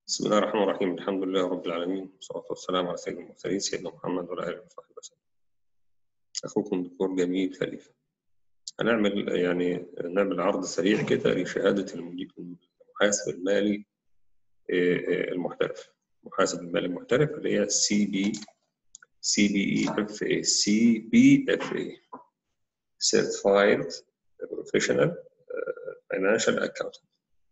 بسم الله الرحمن الرحيم الحمد لله رب العالمين والصلاة والسلام على سيد المرسلين سيدنا محمد وعلى آله وصحبه وسلم أخوكم دكتور جميل خليفة هنعمل يعني نعمل عرض سريع كده لشهادة المحاسب المالي المحترف المحاسب المالي المحترف اللي هي سي بي سي بي اي اف اي سي بي اف اي Certified Professional Financial Accountant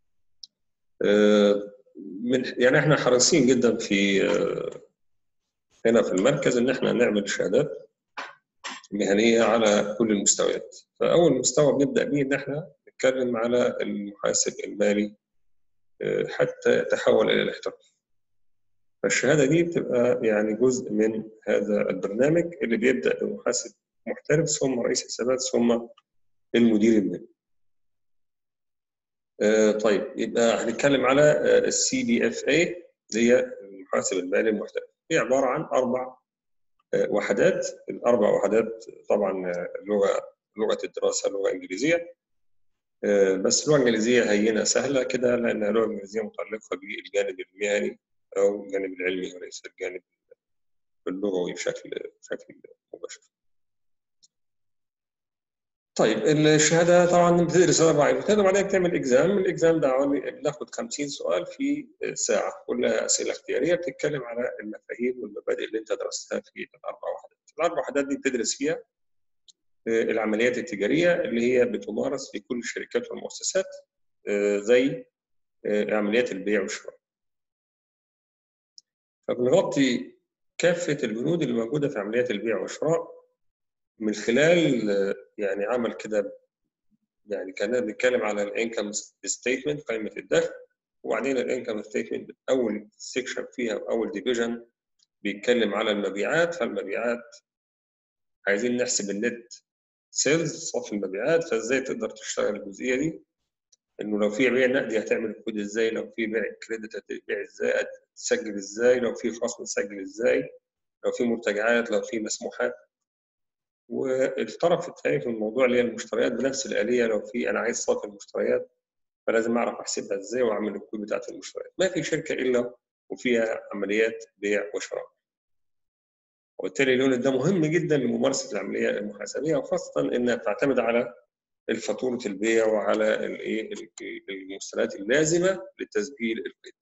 من يعني احنا حريصين جدا في هنا في المركز ان احنا نعمل شهادات مهنيه على كل المستويات فاول مستوى بنبدا بيه ان احنا نتكلم على المحاسب المالي حتى يتحول الى الاحتراف فالشهاده دي بتبقى يعني جزء من هذا البرنامج اللي بيبدا بمحاسب محترف ثم رئيس حسابات ثم المدير المالي طيب يبقى هنتكلم على السي بي اف اي اللي هي المحاسب المالي المحترف هي عباره عن اربع وحدات الاربع وحدات طبعا لغه لغه الدراسه لغه انجليزيه بس اللغه الانجليزيه هينه سهله كده لانها لغه انجليزيه متعلقه بالجانب المهني او الجانب العلمي وليس الجانب اللغوي بشكل بشكل مباشر. طيب الشهاده طبعا بتدرس اربع ايفنتات وبعدين بتعمل اكزام الاكزام ده بناخد 50 سؤال في ساعه كلها اسئله اختياريه بتتكلم على المفاهيم والمبادئ اللي انت درستها في الاربع وحدات الاربع وحدات دي بتدرس فيها العمليات التجاريه اللي هي بتمارس في كل الشركات والمؤسسات زي عمليات البيع والشراء فبنغطي كافه البنود اللي موجوده في عمليات البيع والشراء من خلال يعني عمل كده يعني كنا بنتكلم على الانكم ستيتمنت قائمه الدخل وبعدين الانكم ستيتمنت اول سيكشن فيها اول ديفيجن بيتكلم على المبيعات فالمبيعات عايزين نحسب النت سيلز صافي المبيعات فازاي تقدر تشتغل الجزئيه دي انه لو في بيع نقدي هتعمل الكود ازاي لو في بيع كريدت هتبيع ازاي تسجل ازاي لو في خصم تسجل ازاي لو في مرتجعات لو في مسموحات والطرف الثاني في الموضوع اللي هي المشتريات بنفس الآلية لو في أنا عايز صافي المشتريات فلازم أعرف أحسبها إزاي وأعمل الكود بتاعت المشتريات ما في شركة إلا وفيها عمليات بيع وشراء وبالتالي اللون ده مهم جدا لممارسة العملية المحاسبية وخاصة إنها بتعتمد على الفاتورة البيع وعلى المستندات اللازمة لتسجيل القيد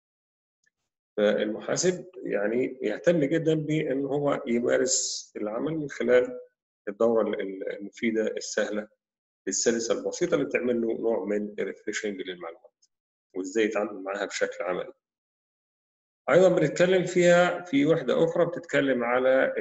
فالمحاسب يعني يهتم جدا بأن هو يمارس العمل من خلال الدورة المفيدة السهلة السلسة البسيطة اللي بتعمل له نوع من الريفريشنج للمعلومات وازاي يتعامل معاها بشكل عملي. أيضا بنتكلم فيها في وحدة أخرى بتتكلم على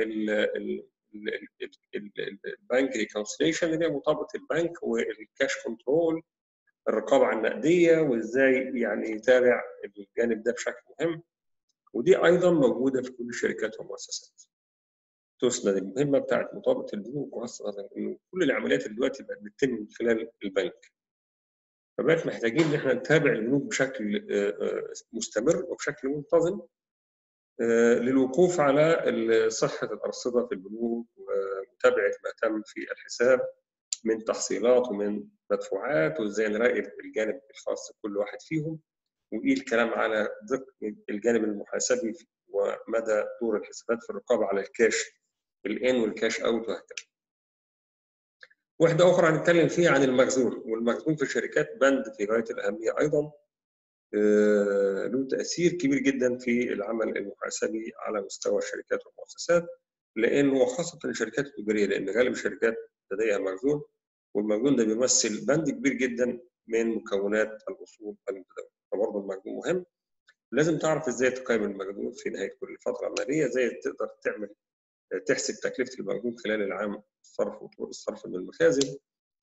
البنك ريكونسليشن اللي هي مطابقة البنك والكاش كنترول الرقابة على النقدية وازاي يعني يتابع الجانب ده بشكل مهم ودي أيضا موجودة في كل الشركات والمؤسسات. تسند المهمه بتاعت مطابقه البنوك وخاصه انه كل العمليات اللي دلوقتي بقت بتتم من خلال البنك. فبقت محتاجين ان احنا نتابع البنوك بشكل مستمر وبشكل منتظم للوقوف على صحه الارصده في البنوك ومتابعه ما تم في الحساب من تحصيلات ومن مدفوعات وازاي نراقب الجانب الخاص بكل واحد فيهم وايه الكلام على دقه الجانب المحاسبي ومدى دور الحسابات في الرقابه على الكاش الان والكاش اوت وهكذا. وحده اخرى هنتكلم فيها عن المخزون والمخزون في الشركات بند في غايه الاهميه ايضا له تاثير كبير جدا في العمل المحاسبي على مستوى الشركات والمؤسسات لانه خاصه الشركات التجاريه لان غالب الشركات لديها مخزون والمخزون ده بيمثل بند كبير جدا من مكونات الاصول المتداوله فبرضه المخزون مهم لازم تعرف ازاي تقيم المخزون في نهايه كل فتره ماليه ازاي تقدر تعمل تحسب تكلفه المخزون خلال العام الصرف وطرق الصرف من المخازن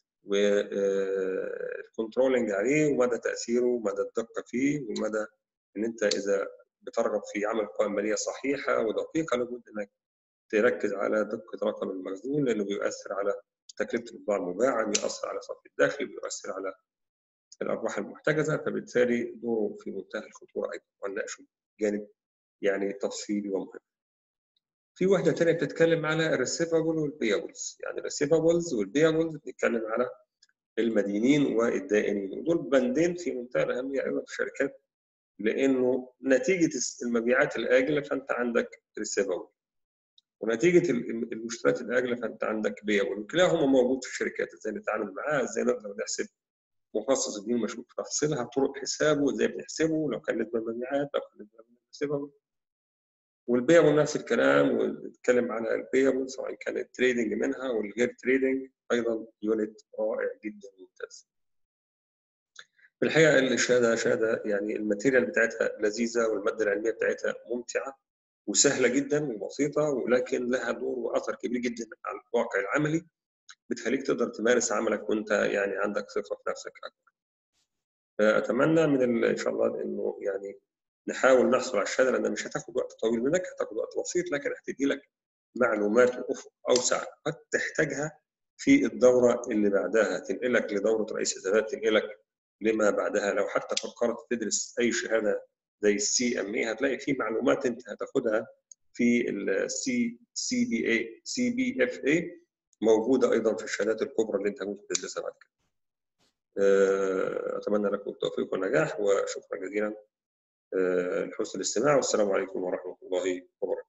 والكنترولنج عليه ومدى تاثيره ومدى الدقه فيه ومدى ان انت اذا بترغب في عمل قوائم ماليه صحيحه ودقيقه لابد انك تركز على دقه رقم المخزون لانه بيؤثر على تكلفه البضاعه المباعه بيؤثر على صافي الدخل بيؤثر على الارباح المحتجزه فبالتالي دوره في منتهى الخطوره ايضا ونناقشه جانب يعني تفصيلي ومهم. في وحده ثانيه بتتكلم على الريسيفابل والبيابلز يعني الريسيفابلز والبيابلز بنتكلم على المدينين والدائنين ودول بندين في منتهى الاهميه ايضا في الشركات لانه نتيجه المبيعات الاجله فانت عندك ريسيفبل ونتيجه المشتريات الاجله فانت عندك بيبل كلاهما موجود في الشركات ازاي نتعامل معاه ازاي نقدر نحسب مخصص الدين مش تفصيلها طرق حسابه ازاي بنحسبه لو كان نسبه المبيعات لو كان نسبه الريسيفبل والبيبل نفس الكلام ونتكلم على البيبل سواء كان التريدنج منها والغير تريدنج ايضا يونت رائع جدا ممتاز. في الحقيقه الشهاده شهاده يعني الماتيريال بتاعتها لذيذه والماده العلميه بتاعتها ممتعه وسهله جدا وبسيطه ولكن لها دور واثر كبير جدا على الواقع العملي بتخليك تقدر تمارس عملك وانت يعني عندك ثقه في نفسك اكبر. اتمنى من ان شاء الله انه يعني نحاول نحصل على الشهاده لانها مش هتاخد وقت طويل منك هتاخد وقت بسيط لكن هتدي لك معلومات وافق اوسع قد تحتاجها في الدوره اللي بعدها تنقلك لدوره رئيس الزمالك تنقلك لما بعدها لو حتى فكرت تدرس اي شهاده زي السي ام اي هتلاقي في معلومات انت هتاخدها في السي سي بي اي سي بي اف اي موجوده ايضا في الشهادات الكبرى اللي انت ممكن تدرسها بعد كده. اتمنى لكم التوفيق والنجاح وشكرا جزيلا لحسن الاستماع والسلام عليكم ورحمه الله وبركاته.